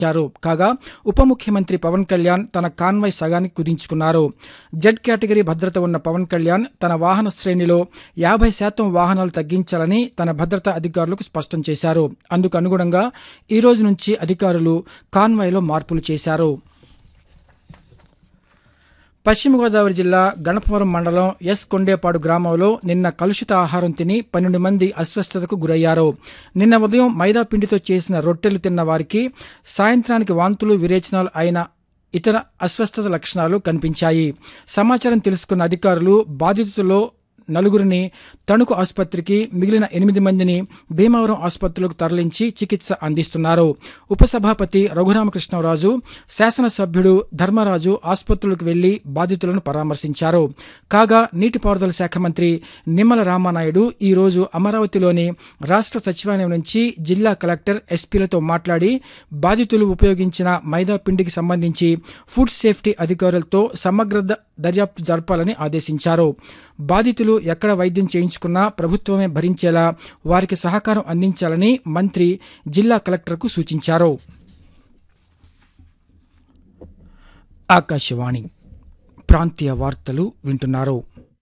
ఇచ్చారు కాగా ఉప ముఖ్యమంత్రి పవన్ కళ్యాణ్ తన కాన్వాయ్ సగానికి కుదించుకున్నారు జెడ్ కేటగిరీ భద్రత ఉన్న పవన్ కళ్యాణ్ తన వాహన శ్రేణిలో యాభై శాతం వాహనాలు తగ్గించాలని తన భద్రతా అధికారులకు స్పష్టం చేశారు అందుకు అనుగుణంగా ఈ రోజు నుంచి అధికారులు కాన్వాయ్లో మార్పులు చేశారు పశ్చిమ గోదావరి జిల్లా గణపవరం మండలం ఎస్ కొండేపాడు గ్రామంలో నిన్న కలుషిత ఆహారం తిని పన్నెండు మంది అస్వస్థతకు గురయ్యారు నిన్న ఉదయం మైదా పిండితో చేసిన రొట్టెలు తిన్న వారికి సాయంత్రానికి వాంతులు విరేచనాలు అయిన ఇతర అస్వస్థత లక్షణాలు కనిపించాయి సమాచారం తెలుసుకున్న అధికారులు బాధితుల్లో నలుగురిని తణుకు ఆసుపత్రికి మిగిలిన ఎనిమిది మందిని భీమవరం ఆసుపత్రులకు తరలించి చికిత్స అందిస్తున్నారు ఉపసభాపతి రఘురామకృష్ణరాజు శాసనసభ్యుడు ధర్మరాజు ఆసుపత్రులకు వెళ్లి బాధితులను పరామర్శించారు కాగా నీటిపారుదల శాఖ మంత్రి నిమ్మల రామానాయుడు ఈ రోజు అమరావతిలోని రాష్ట్ర సచివాలయం నుంచి జిల్లా కలెక్టర్ ఎస్పీలతో మాట్లాడి బాధితులు ఉపయోగించిన మైదా పిండికి సంబంధించి ఫుడ్ సేఫ్టీ అధికారులతో సమగ్ర ద- దర్యాప్తు జరపాలని ఆదేశించారు బాధితులు ఎక్కడ వైద్యం చేయించుకున్నా ప్రభుత్వమే భరించేలా వారికి సహకారం అందించాలని మంత్రి జిల్లా కలెక్టర్కు సూచించారు ఆకాశవాణి ప్రాంతీయ వార్తలు వింటున్నారు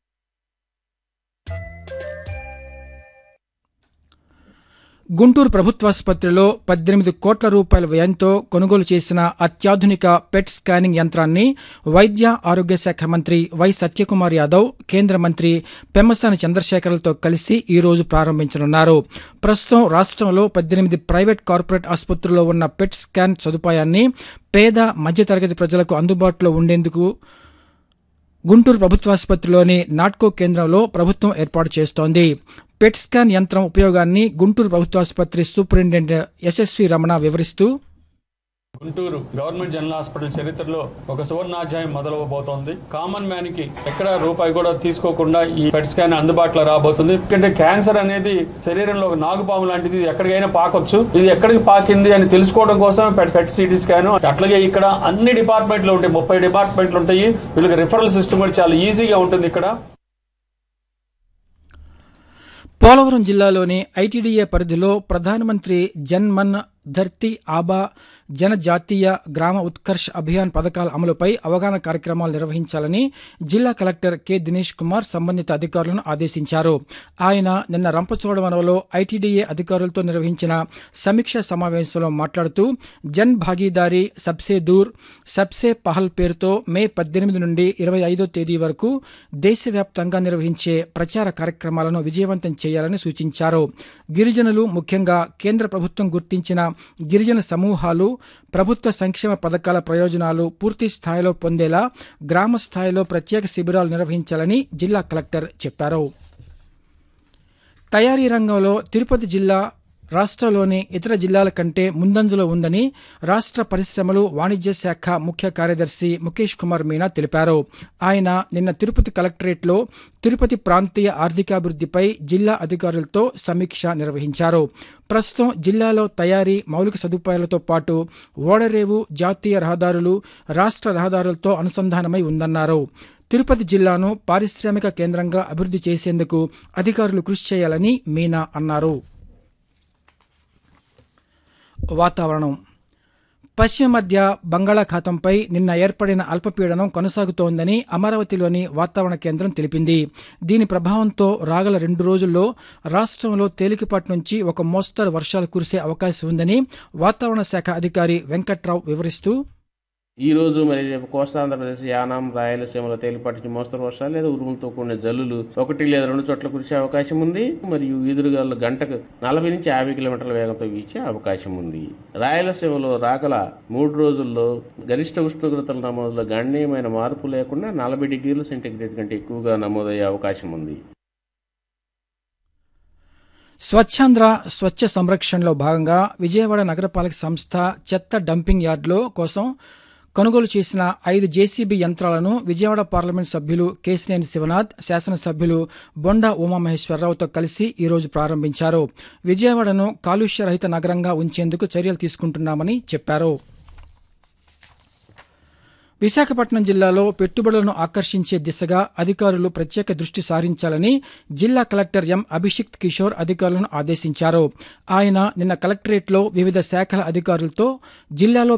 గుంటూరు ప్రభుత్వాసుపత్రిలో పద్దెనిమిది కోట్ల రూపాయల వ్యయంతో కొనుగోలు చేసిన అత్యాధునిక పెట్ స్కానింగ్ యంత్రాన్ని వైద్య ఆరోగ్య శాఖ మంత్రి వై సత్యకుమార్ యాదవ్ కేంద్ర మంత్రి పెమ్మసాని చంద్రశేఖర్లతో కలిసి ఈ రోజు ప్రారంభించనున్నారు ప్రస్తుతం రాష్ట్రంలో పద్దెనిమిది ప్రైవేట్ కార్పొరేట్ ఆసుపత్రుల్లో ఉన్న పెట్ స్కాన్ సదుపాయాన్ని పేద మధ్యతరగతి ప్రజలకు అందుబాటులో ఉండేందుకు గుంటూరు ప్రభుత్వాసుపత్రిలోని నాట్కో కేంద్రంలో ప్రభుత్వం ఏర్పాటు చేస్తోంది పెట్ స్కాన్ యంత్రం ఉపయోగాన్ని గుంటూరు ప్రభుత్వాసుపత్రి సూపరింటెండెంట్ యశస్వి రమణ వివరిస్తూ గుంటూరు గవర్నమెంట్ జనరల్ హాస్పిటల్ చరిత్రలో ఒక సువర్ణాధ్యాయం మొదలవబోతోంది కామన్ మ్యాన్ కి ఎక్కడ రూపాయి కూడా తీసుకోకుండా ఈ పెట్ స్కాన్ అందుబాటులో రాబోతుంది ఎందుకంటే క్యాన్సర్ అనేది శరీరంలో ఒక నాగుపాము లాంటిది ఇది ఎక్కడికైనా పాకొచ్చు ఇది ఎక్కడికి పాకింది అని తెలుసుకోవడం కోసం పెట్ పెట్ సిటీ స్కాన్ అట్లాగే ఇక్కడ అన్ని డిపార్ట్మెంట్లు ఉంటాయి ముప్పై డిపార్ట్మెంట్లు ఉంటాయి వీళ్ళకి రిఫరల్ సిస్టమ్ కూడా చాలా ఈజీగా ఉంటుంది ఇక్కడ పోలవరం జిల్లాలోని ఐటీడీఏ పరిధిలో ప్రధానమంత్రి జన్ మన్ ధర్తీ ఆబా జనజాతీయ గ్రామ ఉత్కర్ష్ అభియాన్ పథకాల అమలుపై అవగాహన కార్యక్రమాలు నిర్వహించాలని జిల్లా కలెక్టర్ కె దినేష్ కుమార్ సంబంధిత అధికారులను ఆదేశించారు ఆయన నిన్న రంపచోడవరంలో ఐటీడీఏ అధికారులతో నిర్వహించిన సమీక్ష సమావేశంలో మాట్లాడుతూ జన్ భాగీదారీ సబ్సే దూర్ సబ్సే పహల్ పేరుతో మే పద్దెనిమిది నుండి ఇరవై ఐదో తేదీ వరకు దేశవ్యాప్తంగా నిర్వహించే ప్రచార కార్యక్రమాలను విజయవంతం చేయాలని సూచించారు గిరిజనులు ముఖ్యంగా కేంద్ర ప్రభుత్వం గుర్తించిన గిరిజన సమూహాలు ప్రభుత్వ సంక్షేమ పథకాల ప్రయోజనాలు పూర్తి స్థాయిలో పొందేలా గ్రామ స్థాయిలో ప్రత్యేక శిబిరాలు నిర్వహించాలని జిల్లా కలెక్టర్ చెప్పారు తయారీ రంగంలో తిరుపతి జిల్లా రాష్ట్రంలోని ఇతర జిల్లాల కంటే ముందంజలో ఉందని రాష్ట్ర పరిశ్రమలు వాణిజ్య శాఖ ముఖ్య కార్యదర్శి ముఖేష్ కుమార్ మీనా తెలిపారు ఆయన నిన్న తిరుపతి కలెక్టరేట్లో తిరుపతి ప్రాంతీయ ఆర్థికాభివృద్ధిపై జిల్లా అధికారులతో సమీక్ష నిర్వహించారు ప్రస్తుతం జిల్లాలో తయారీ మౌలిక సదుపాయాలతో పాటు ఓడరేవు జాతీయ రహదారులు రాష్ట్ర రహదారులతో అనుసంధానమై ఉందన్నారు తిరుపతి జిల్లాను పారిశ్రామిక కేంద్రంగా అభివృద్ధి చేసేందుకు అధికారులు కృషి చేయాలని మీనా అన్నారు వాతావరణం పశ్చిమ మధ్య బంగాళాఖాతంపై నిన్న ఏర్పడిన అల్పపీడనం కొనసాగుతోందని అమరావతిలోని వాతావరణ కేంద్రం తెలిపింది దీని ప్రభావంతో రాగల రెండు రోజుల్లో రాష్ట్రంలో తేలికపాటి నుంచి ఒక మోస్తరు వర్షాలు కురిసే అవకాశం ఉందని వాతావరణ శాఖ అధికారి వెంకట్రావు వివరిస్తూ ఈ రోజు మరి రేపు కోస్తాంధ్రప్రదేశ్ యానాం రాయలసీమలో తేలిపాటి నుంచి మోస్తరు వర్షాలు లేదా ఉరుములతో కూడిన జల్లులు ఒకటి లేదా రెండు చోట్ల కురిసే అవకాశం ఉంది మరియు ఈదురుగాలు గంటకు నలభై నుంచి యాభై కిలోమీటర్ల వేగంతో వీచే అవకాశం ఉంది రాయలసీమలో రాగల మూడు రోజుల్లో గరిష్ట ఉష్ణోగ్రతల నమోదులో గణనీయమైన మార్పు లేకుండా నలభై డిగ్రీల సెంటీగ్రేడ్ కంటే ఎక్కువగా నమోదయ్యే అవకాశం ఉంది స్వచ్ఛాంధ్ర స్వచ్ఛ సంరక్షణలో భాగంగా విజయవాడ నగరపాలక సంస్థ చెత్త డంపింగ్ యార్డులో కోసం కొనుగోలు చేసిన ఐదు జేసీబీ యంత్రాలను విజయవాడ పార్లమెంట్ సభ్యులు కేసినేని శివనాథ్ శాసనసభ్యులు బొండా ఉమామహేశ్వరరావుతో కలిసి ఈ రోజు ప్రారంభించారు విజయవాడను కాలుష్య రహిత నగరంగా ఉంచేందుకు చర్యలు తీసుకుంటున్నామని చెప్పారు విశాఖపట్నం జిల్లాలో పెట్టుబడులను ఆకర్షించే దిశగా అధికారులు ప్రత్యేక దృష్టి సారించాలని జిల్లా కలెక్టర్ ఎం అభిషిక్త్ కిషోర్ అధికారులను ఆదేశించారు ఆయన నిన్న కలెక్టరేట్లో వివిధ శాఖల అధికారులతో జిల్లాలో